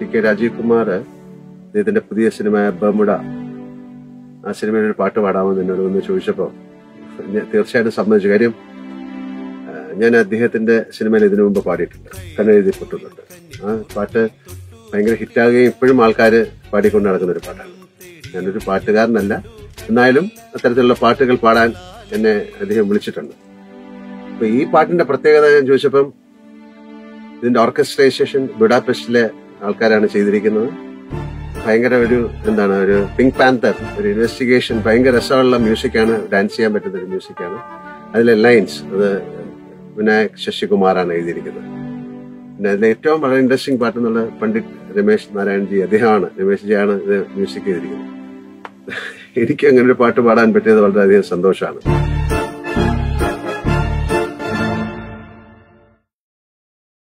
K Rajeev Kumar അദ്ദേഹത്തിന്റെ പുതിയ cinema ബമുഡ ആ സിനിമയിൽ ഒരു പാട്ട് പാടാമെന്ന് എന്നോട് ഒന്ന് ചോദിച്ചപ്പോൾ ഞാൻ തീർച്ചയായിട്ടും സമ്മതിച്ചു കാര്യം ആ, ഞാൻ അദ്ദേഹത്തിന്റെ സിനിമയിൽ ഇതിനു മുമ്പ് പാടിയിട്ടുണ്ട് കണ്ണെഴുതി പൊട്ടുന്നുണ്ട് ആ പാട്ട് ഭയങ്കര ഹിറ്റാകുകയും ഇപ്പോഴും ആൾക്കാർ പാടിക്കൊണ്ട് നടക്കുന്ന ഒരു പാട്ടാണ് ഞാനൊരു പാട്ടുകാരനല്ല എന്നാലും അത്തരത്തിലുള്ള പാട്ടുകൾ പാടാൻ എന്നെ അദ്ദേഹം വിളിച്ചിട്ടുണ്ട് അപ്പൊ ഈ പാട്ടിന്റെ പ്രത്യേകത ഞാൻ ചോദിച്ചപ്പം ഇതിന്റെ ഓർക്കസ്ട്രൈസേഷൻ ബുഡാപെസ്റ്റിലെ ആൾക്കാരാണ് ചെയ്തിരിക്കുന്നത് ഭയങ്കര ഒരു എന്താണ് ഒരു പിങ്ക് പാന്തർ ഒരു ഇൻവെസ്റ്റിഗേഷൻ ഭയങ്കര രസമുള്ള മ്യൂസിക്കാണ് ഡാൻസ് ചെയ്യാൻ പറ്റുന്ന ഒരു മ്യൂസിക്കാണ് അതിലെ ലൈൻസ് അത് വിനായക് ശശികുമാറാണ് എഴുതിയിരിക്കുന്നത് പിന്നെ അതിലെ ഏറ്റവും വളരെ ഇൻട്രസ്റ്റിംഗ് പാട്ട് എന്നുള്ള പണ്ഡിറ്റ് രമേശ് നാരായൺജി അദ്ദേഹമാണ് രമേശ് ജിയാണ് ഇത് മ്യൂസിക് ചെയ്തിരിക്കുന്നത് എനിക്ക് അങ്ങനെ ഒരു പാട്ട് പാടാൻ പറ്റിയത് വളരെയധികം സന്തോഷമാണ്